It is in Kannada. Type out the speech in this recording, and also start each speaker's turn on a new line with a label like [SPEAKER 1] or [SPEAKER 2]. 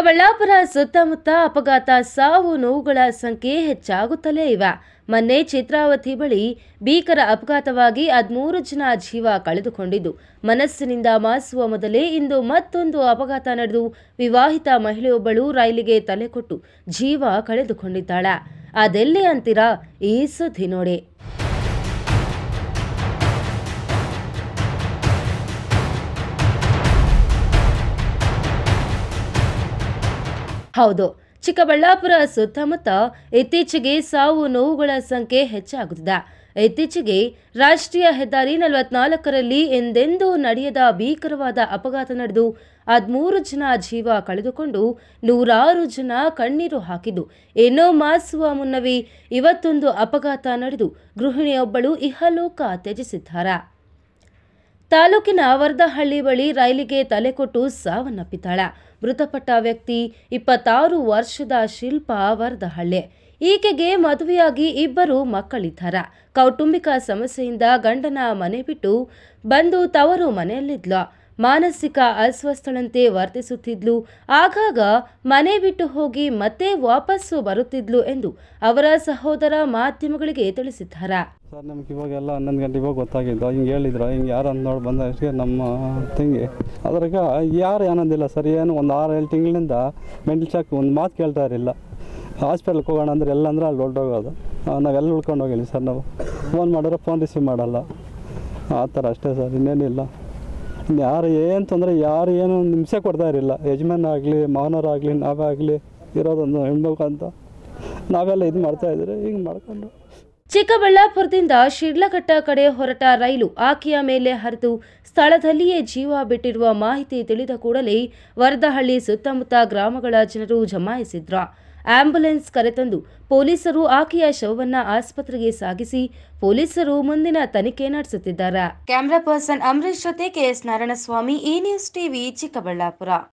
[SPEAKER 1] ಚಿಕ್ಕಬಳ್ಳಾಪುರ ಸುತ್ತಮುತ್ತ ಅಪಘಾತ ಸಾವು ನೋವುಗಳ ಸಂಖ್ಯೆ ಹೆಚ್ಚಾಗುತ್ತಲೇ ಇವೆ ಮೊನ್ನೆ ಚಿತ್ರಾವತಿ ಬಳಿ ಭೀಕರ ಅಪಘಾತವಾಗಿ ಹದಿಮೂರು ಜನ ಜೀವ ಕಳೆದುಕೊಂಡಿದ್ದು ಮನಸ್ಸಿನಿಂದ ಮಾಸುವ ಮೊದಲೇ ಇಂದು ಮತ್ತೊಂದು ಅಪಘಾತ ನಡೆದು ವಿವಾಹಿತ ಮಹಿಳೆಯೊಬ್ಬಳು ರೈಲಿಗೆ ತಲೆ ಕೊಟ್ಟು ಜೀವ ಕಳೆದುಕೊಂಡಿದ್ದಾಳೆ ಅದೆಲ್ಲಿ ಅಂತೀರಾ ಈ ಸುದ್ದಿ ನೋಡಿ ಹೌದು ಚಿಕ್ಕಬಳ್ಳಾಪುರ ಸುತ್ತಮುತ್ತ ಇತ್ತೀಚೆಗೆ ಸಾವು ನೋವುಗಳ ಸಂಖ್ಯೆ ಹೆಚ್ಚಾಗುತ್ತಿದೆ ಇತ್ತೀಚೆಗೆ ರಾಷ್ಟ್ರೀಯ ಹೆದ್ದಾರಿ ನಲವತ್ನಾಲ್ಕರಲ್ಲಿ ಎಂದೆಂದೂ ನಡೆಯದ ಭೀಕರವಾದ ಅಪಘಾತ ನಡೆದು ಹದಿಮೂರು ಜನ ಜೀವ ಕಳೆದುಕೊಂಡು ನೂರಾರು ಜನ ಕಣ್ಣೀರು ಹಾಕಿದ್ದು ಏನೋ ಮಾಸುವ ಮುನ್ನವೇ ಇವತ್ತೊಂದು ಅಪಘಾತ ನಡೆದು ಗೃಹಿಣಿಯೊಬ್ಬಳು ಇಹಲೋಕ ತ್ಯಜಿಸಿದ್ದಾರೆ ತಾಲೂಕಿನ ವರದಹಳ್ಳಿ ಬಳಿ ರೈಲಿಗೆ ತಲೆಕೊಟ್ಟು ಸಾವನ್ನಪ್ಪಿದ್ದಾಳೆ ಮೃತಪಟ್ಟ ವ್ಯಕ್ತಿ ಇಪ್ಪತ್ತಾರು ವರ್ಷದ ಶಿಲ್ಪ ವರದಹಳ್ಳಿ ಈಕೆಗೆ ಮದುವೆಯಾಗಿ ಇಬ್ಬರು ಮಕ್ಕಳಿದ್ದಾರೆ ಕೌಟುಂಬಿಕ ಸಮಸ್ಯೆಯಿಂದ ಗಂಡನ ಮನೆ ಬಿಟ್ಟು ಬಂದು ತವರು ಮನೆಯಲ್ಲಿದ್ಲು ಮಾನಸಿಕ ಅಸ್ವಸ್ಥಳಂತೆ ವರ್ತಿಸುತ್ತಿದ್ಲು ಆಗಾಗ ಮನೆ ಬಿಟ್ಟು ಹೋಗಿ ಮತ್ತೆ ವಾಪಸ್ಸು ಬರುತ್ತಿದ್ಲು ಎಂದು ಅವರ ಸಹೋದರ ಮಾಧ್ಯಮಗಳಿಗೆ ತಿಳಿಸಿದ್ದಾರೆ
[SPEAKER 2] ಸರ್ ನಮ್ಗೆ ಇವಾಗೆಲ್ಲ ಹನ್ನೊಂದು ಗಂಟೆ ಇವಾಗ ಗೊತ್ತಾಗಿದ್ದು ಹಿಂಗೆ ಹೇಳಿದ್ರು ಹಿಂಗೆ ಯಾರು ಅಂತ ನೋಡಿ ಬಂದ ಅಷ್ಟೇ ನಮ್ಮ ತಂಗಿ ಅದ್ರಾಗ ಯಾರು ಏನಂದಿಲ್ಲ ಸರ್ ಏನು ಒಂದು ಆರು ಏಳು ತಿಂಗಳಿಂದ ಮೆಂಟಲ್ ಶಾಕ್ ಒಂದು ಮಾತು ಕೇಳ್ತಾ ಇರಲಿಲ್ಲ ಹಾಸ್ಪಿಟ್ಲ್ಗೆ ಹೋಗೋಣ ಅಂದ್ರೆ ಎಲ್ಲ ಅಂದ್ರೆ ಅಲ್ಲಿ ಹೊರಟೋಗೋದು ನಾವೆಲ್ಲ ಉಳ್ಕೊಂಡು ಹೋಗಿಲ್ಲ ಸರ್ ನಾವು ಫೋನ್ ಮಾಡಿದ್ರೆ ಫೋನ್ ರಿಸೀವ್ ಮಾಡಲ್ಲ ಆ ಥರ ಅಷ್ಟೇ ಸರ್ ಇನ್ನೇನಿಲ್ಲ ಇನ್ನು ಯಾರು ಏನು ತೊಂದರೆ ಯಾರು ಏನು ಹಿಂಸೆ ಕೊಡ್ತಾ ಇರಲಿಲ್ಲ ಯಜಮಾನ ಆಗಲಿ ಮಾವನವರಾಗಲಿ ನಾವೇ ಆಗಲಿ ಇರೋದೊಂದು ಹೆಣ್ಬೇಕು ಅಂತ ನಾವೆಲ್ಲ ಇದು ಮಾಡ್ತಾಯಿದ್ರೆ ಹಿಂಗೆ ಮಾಡ್ಕೊಂಡು
[SPEAKER 1] ಚಿಕ್ಕಬಳ್ಳಾಪುರದಿಂದ ಶಿಡ್ಲಘಟ್ಟ ಕಡೆ ಹೊರಟ ರೈಲು ಆಕೆಯ ಮೇಲೆ ಹರಿದು ಸ್ಥಳದಲ್ಲಿಯೇ ಜೀವ ಬಿಟ್ಟಿರುವ ಮಾಹಿತಿ ತಿಳಿದ ಕೂಡಲೇ ವರದಹಳ್ಳಿ ಸುತ್ತಮುತ್ತ ಗ್ರಾಮಗಳ ಜನರು ಜಮಾಯಿಸಿದ್ರು ಆಂಬ್ಯುಲೆನ್ಸ್ ಕರೆತಂದು ಪೊಲೀಸರು ಆಕೆಯ ಶವವನ್ನ ಆಸ್ಪತ್ರೆಗೆ ಸಾಗಿಸಿ ಪೊಲೀಸರು ಮುಂದಿನ ತನಿಖೆ ನಡೆಸುತ್ತಿದ್ದಾರೆ ಕ್ಯಾಮರಾ ಪರ್ಸನ್ ಅಂಬರೀಶ್ ಜೊತೆ ಕೆಎಸ್ ನಾರಾಯಣಸ್ವಾಮಿ ಈ ನ್ಯೂಸ್ ಟಿವಿ ಚಿಕ್ಕಬಳ್ಳಾಪುರ